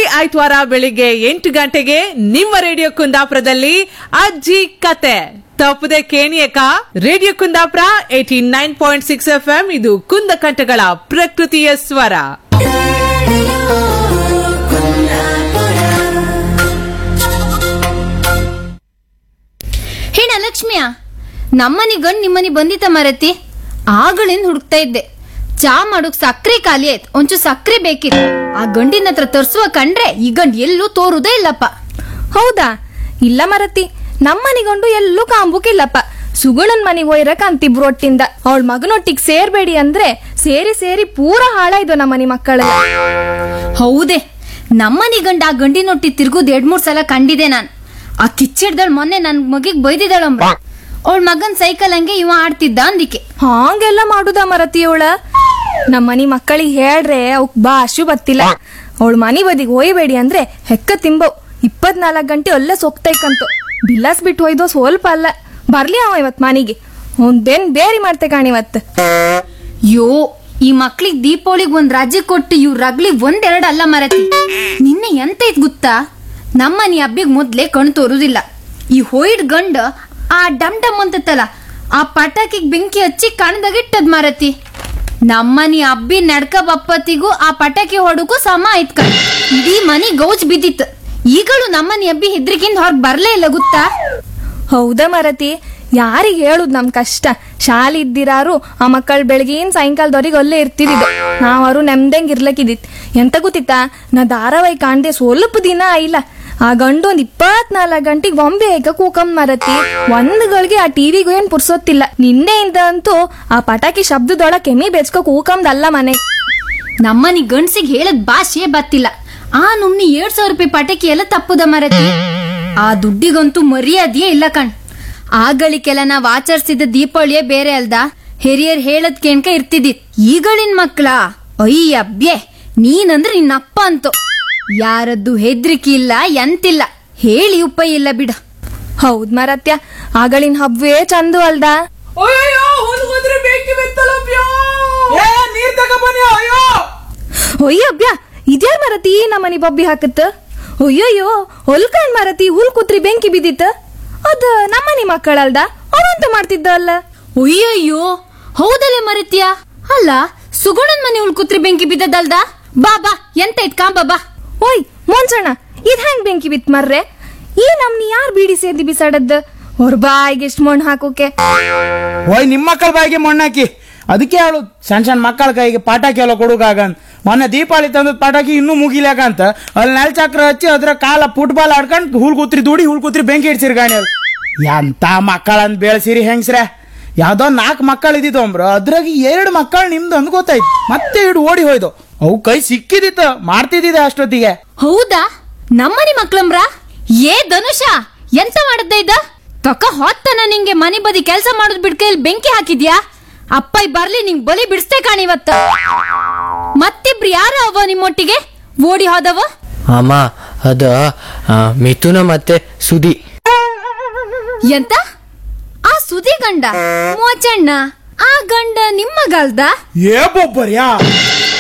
ಪ್ರತಿ ಆಯ್ತವಾರ ಬೆಳಿಗ್ಗೆ ಎಂಟು ಗಂಟೆಗೆ ನಿಮ್ಮ ರೇಡಿಯೋ ಕುಂದಾಪುರದಲ್ಲಿ ಅಜ್ಜಿ ಕತೆ ತಪ್ಪದೆ ಕೇಣಿಯಕ radio Kundapura eighty nine point six F M ಇದು ಕುಂದ ಕಂಠಗಳ ಪ್ರಕೃತಿಯ ಸ್ವರ ಹೇಣ ಲಕ್ಷ್ಮಿಯ ನಮ್ಮನಿ ಗಂಡ್ ನಿಮ್ಮನಿ ಬಂದಿತ್ತ ಮರತಿ ಆಗಳಿಂದ ಹುಡುಕ್ತಾ ಇದ್ದೆ ಚಾ ಮಾಡೋಕ್ ಸಕ್ರೆ ಖಾಲಿ ಆಯ್ತು ಒಂಚೂರು ಸಕ್ರೆ ಬೇಕಿತ್ತು ಆ ಗಂಡಿನ ಹತ್ರ ತರ್ಸುವ ಕಂಡ್ರೆ ಈ ಗಂಡ್ ಎಲ್ಲೂ ತೋರುದೇ ಇಲ್ಲಪ್ಪ ಹೌದಾ ಇಲ್ಲ ಮರತಿ ನಮ್ಮನಿಗೊಂಡು ಎಲ್ಲೂ ಕಾಂಬುಕಿಲ್ಲಪ್ಪ ಸುಗುಣನ್ ಮನೆಗೆ ಒಯ್ರಕ್ ಅಂತಿಬ್ರು ಒಟ್ಟಿಂದ ಅವಳ ಮಗನೊಟ್ಟಿಗೆ ಸೇರ್ಬೇಡಿ ಅಂದ್ರೆ ಸೇರಿ ಸೇರಿ ಪೂರ ಹಾಳಾಯ್ದು ನಮ್ಮನಿ ಮಕ್ಕಳೆಲ್ಲ ಹೌದೇ ನಮ್ಮನಿ ಗಂಡ ಆ ಗಂಡಿನೊಟ್ಟಿ ತಿರ್ಗುದ್ ಎರಡ್ ಮೂರ್ ಸಲ ಕಂಡಿದೆ ನಾನ್ ಆ ಕಿಚ್ಚಿಡ್ದಳ್ ಮೊನ್ನೆ ನನ್ ಮಗಿಗ್ ಬೈದಿದ್ದಾಳಂಬ ಅವಳ ಮಗನ್ ಸೈಕಲ್ ಹಂಗೆ ಇವ ಆಡ್ತಿದ್ದ ಅಂದಿಕೆ ಹಾಂಗೆಲ್ಲ ಮಾಡುದ ಮರತಿ ಅವಳ ನಮ್ಮನಿ ಮಕ್ಕಳಿಗೆ ಹೇಳ್ರೆ ಅವಕ್ ಭಾಷು ಬತ್ತಿಲ್ಲ ಅವಳ ಮನಿ ಬದಿಗೆ ಒಯ್ಬೇಡಿ ಅಂದ್ರೆ ಹೆಕ್ಕ ತಿಂಬವ್ ಇಪ್ಪತ್ನಾಲ್ಕು ಗಂಟೆ ಅಲ್ಲೇ ಸೊಕ್ತೈಕಂತು ಬಿಲ್ಲಾಸ್ ಬಿಟ್ಟು ಒಯ್ದೋ ಸ್ವಲ್ಪ ಅಲ್ಲ ಬರ್ಲಿ ಅವ ಇವತ್ ಮನಿಗೆ ಒಂದೇನ್ ಬೇರಿ ಮಾಡ್ತೆ ಕಾಣಿವತ್ ಯೋ ಈ ಮಕ್ಳಿಗ್ ದೀಪಾವಳಿಗ್ ಒಂದ್ ರಾಜ್ಯ ಕೊಟ್ಟು ಇವ್ ರಗ್ಲಿ ಒಂದೆರಡು ಅಲ್ಲ ಮರತಿ ನಿನ್ನೆ ಎಂತ ಇತ್ ಗೊತ್ತಾ ನಮ್ಮನಿ ಹಬ್ಬಿಗ್ ಮೊದ್ಲೇ ಕಣ್ ತೋರುದಿಲ್ಲ ಈ ಹೋಯ್ಡ್ ಗಂಡ ಆ ಡಮ್ ಡಮ್ ಅಂತತ್ತಲ್ಲ ಆ ಪಟಾಕಿಗ್ ಬೆಂಕಿ ಹಚ್ಚಿ ಕಣ್ದಾಗಿಟ್ಟದ್ ಮರತಿ ನಮ್ಮನಿ ಹಬ್ಬಿ ನಡ್ಕ ಬಪ್ಪತ್ತಿಗೂ ಆ ಪಟಾಕಿ ಹೊಡಕ್ಕೂ ಸಮ ಆಯ್ತ್ ಕಣ್ ಇಡೀ ಮನಿ ಗೌಜ್ ಬಿದ್ದಿತ್ತು ಈಗಲೂ ನಮ್ಮನಿ ಹಬ್ಬಿ ಹೆದ್ರಿಕಿಂದ ಹೊರಗ್ ಬರ್ಲೇ ಇಲ್ಲ ಗೊತ್ತಾ ಹೌದಾ ಮರತಿ ಯಾರಿಗೆ ಹೇಳುದ್ ನಮ್ ಕಷ್ಟ ಶಾಲೆ ಇದ್ದಿರಾರು ಆ ಮಕ್ಕಳು ಬೆಳಗಿನ ಸಾಯಂಕಾಲದವ್ರಿಗೆ ಅಲ್ಲೇ ಇರ್ತಿದ್ದಿದ್ದು ನಾವರು ನೆಮ್ದಂಗ್ ಇರ್ಲಕ್ಕಿದ್ದಿತ್ ಎಂತ ಗೊತ್ತಿತ್ತಾ ನಾ ಧಾರಾವಾಹಿ ಕಾಣ್ದೆ ಸ್ವಲ್ಪ ದಿನ ಆಯಿಲ್ಲ ಆ ಗಂಡು ಒಂದ್ ಇಪ್ಪತ್ನಾಲ್ಕು ಗಂಟೆಗೆ ಬೊಂಬೆ ಹೇಗ ಕೂಕಂ ಮರತಿ ಒಂದ್ ಗಳಿಗೆ ಆ ಟಿವಿಗೂ ಏನ್ ಪುರ್ಸೊತ್ತಿಲ್ಲ ನಿನ್ನೆಯಿಂದ ಅಂತೂ ಆ ಪಟಾಕಿ ಶಬ್ದದೊಳ ಕೆಮ್ಮಿ ಬೆಚ್ಕೋ ಕೂಕಂದಲ್ಲ ಮನೆ ನಮ್ಮನಿ ಗಂಡ್ಸಿಗೆ ಹೇಳದ್ ಭಾಷೆ ಬತ್ತಿಲ್ಲ ಆ ನುಮ್ನಿ ಎರಡ್ ಸಾವಿರ ರೂಪಾಯಿ ಪಟಾಕಿ ಎಲ್ಲ ತಪ್ಪುದ ಮರತಿ ಆ ದುಡ್ಡಿಗಂತೂ ಮರ್ಯಾದೆಯೇ ಇಲ್ಲ ಕಣ್ ಆಗಳಿಗೆಲ್ಲ ನಾವ್ ಆಚರಿಸಿದ ದೀಪಾವಳಿಯೇ ಬೇರೆ ಅಲ್ದ ಹಿರಿಯರ್ ಹೇಳದ್ ಕೇಣ್ಕ ಇರ್ತಿದ್ದಿತ್ ಈಗಳಿನ್ ಮಕ್ಳ ಅಯ್ಯಬ್ಯೆ ನೀನಂದ್ರೆ ನಿನ್ನಪ್ಪ ಅಂತು ಯಾರದ್ದು ಹೆದ್ರಿಕೆ ಇಲ್ಲ ಎಂತಿಲ್ಲ ಹೇಳಿ ಉಪಾಯ ಇಲ್ಲ ಬಿಡ ಹೌದ್ ಮರತ್ಯ ಆಗಳಿನ ಹಬ್ಬವೇ ಚಂದು ಅಲ್ದ ಅಯ್ಯೋ ಹೋದ್ರೆ ಬೆಂಕಿ ಬಿತ್ತಲಪ್ಯೋ ಏ ನೀರ್ ತಗೊಬನ್ನಿ ಅಯ್ಯೋ ಒಯ್ಯ ಅಬ್ಬ್ಯ ಇದ್ಯಾರ ಮರತಿ ನಮ್ಮನಿ ಬಬ್ಬಿ ಹಾಕತ್ತ ಅಯ್ಯಯ್ಯೋ ಹೊಲ್ಕಂಡ್ ಮರತಿ ಹುಲ್ ಕುತ್ರಿ ಬೆಂಕಿ ಬಿದ್ದಿತ್ತ ಅದ ನಮ್ಮನಿ ಮಕ್ಕಳಲ್ದ ಅವಂತ ಮಾಡ್ತಿದ್ದ ಅಲ್ಲ ಅಯ್ಯಯ್ಯೋ ಹೌದಲ್ಲ ಮರತ್ಯ ಅಲ್ಲ ಸುಗುಣನ್ ಮನೆ ಉಳ್ಕುತ್ರಿ ಬೆಂಕಿ ಬಿದ್ದದಲ್ದ ಬಾ ಬಾ ಎಂತ ಇತ್ ಕಾಂಬ ಬಾ ಓಯ್ ಮೊಂಚಣ್ಣ ಇದ್ ಹೆಂಗ್ ಬೆಂಕಿ ಬಿತ್ ಮರ್ರೆ ಈ ನಮ್ನಿ ಯಾರ್ ಬೀಡಿ ಸೇದಿ ಬಿಸಾಡದ್ ಅವ್ರ ಬಾಯಿಗೆ ಎಷ್ಟ್ ಮಣ್ಣು ಹಾಕೋಕೆ ಓಯ್ ನಿಮ್ಮ ಮಕ್ಕಳ ಬಾಯಿಗೆ ಮಣ್ಣಾಕಿ ಅದಕ್ಕೆ ಹೇಳು ಸಣ್ಣ ಸಣ್ಣ ಮಕ್ಕಳ ಕೈಗೆ ಪಟಾಕಿ ಎಲ್ಲ ಕೊಡುಗಾಗಂತ ಮೊನ್ನೆ ದೀಪಾವಳಿ ತಂದದ ಪಟಾಕಿ ಇನ್ನೂ ಮುಗಿಲಾಕಂತ ಅಲ್ಲಿ ನೆಲ ಚಕ್ರ ಹಚ್ಚಿ ಅದ್ರ ಕಾಲ ಫುಟ್ಬಾಲ್ ಆಡ್ಕೊಂಡು ಹುಲ್ ಕೂತ್ರಿ ದುಡಿ ಹುಲ್ ಕೂತ್ರಿ ಬೆಂಕಿ ಇಡ್ಸಿರಿ ಗಾಣಿ ಅಲ್ಲಿ ಎಂತ ಮಕ್ಕಳಂತ ಬೆಳೆಸಿರಿ ಹೆಂಗ್ಸ್ರೆ ಯಾವ್ದೋ ನಾಲ್ಕು ಮಕ್ಕಳು ಇದ್ದಿದ್ದು ಅಂಬ್ರ ಅದ್ರಾಗ ಎರಡು ಮಕ್ಕಳು ನಿಮ್ದು ಅಂದ್ ಗೊತ್ತಾಯ್ತು ಮತ್ತೆ ಇಡು ಓಡಿ ಹೋಯ್ದು ಅವು ಕೈ ಸಿಕ್ಕಿದಿತ್ತ ಮಾಡ್ತಿದ್ದಿದೆ ಅಷ್ಟೊತ್ತಿಗೆ ಹೌದಾ ನಮ್ಮನಿ ಮಕ್ಳಂಬ್ರ ಏ ಧನುಷ ಎಂತ ಮಾಡದ್ದ ಇದ್ದ ತಕ ಹೊತ್ತನ ನಿಂಗೆ ಮನೆ ಬದಿ ಕೆಲಸ ಮಾಡೋದ್ ಬಿಡ್ಕ ಇಲ್ಲಿ ಬೆಂಕಿ ಹಾಕಿದ್ಯಾ ಅಪ್ಪ ಬರ್ಲಿ ನಿಂಗ್ ಬಲಿ ಬಿಡಿಸ್ತೇ ಕಾಣಿವತ್ತ ಮತ್ತಿಬ್ರು ಯಾರ ಅವ ನಿಮ್ಮೊಟ್ಟಿಗೆ ಓಡಿ ಹೋದವ ಅಮ್ಮ ಅದ ಆ, ಮಿಥುನ ಮತ್ತೆ ಸುದಿ ಎಂತ ಆ ಸುದಿ ಗಂಡ ಮೋಚಣ್ಣ ಆ ಗಂಡ ನಿಮ್ಮ ಗಲ್ದ ಏ ಬೊಬ್ಬರ್ಯಾ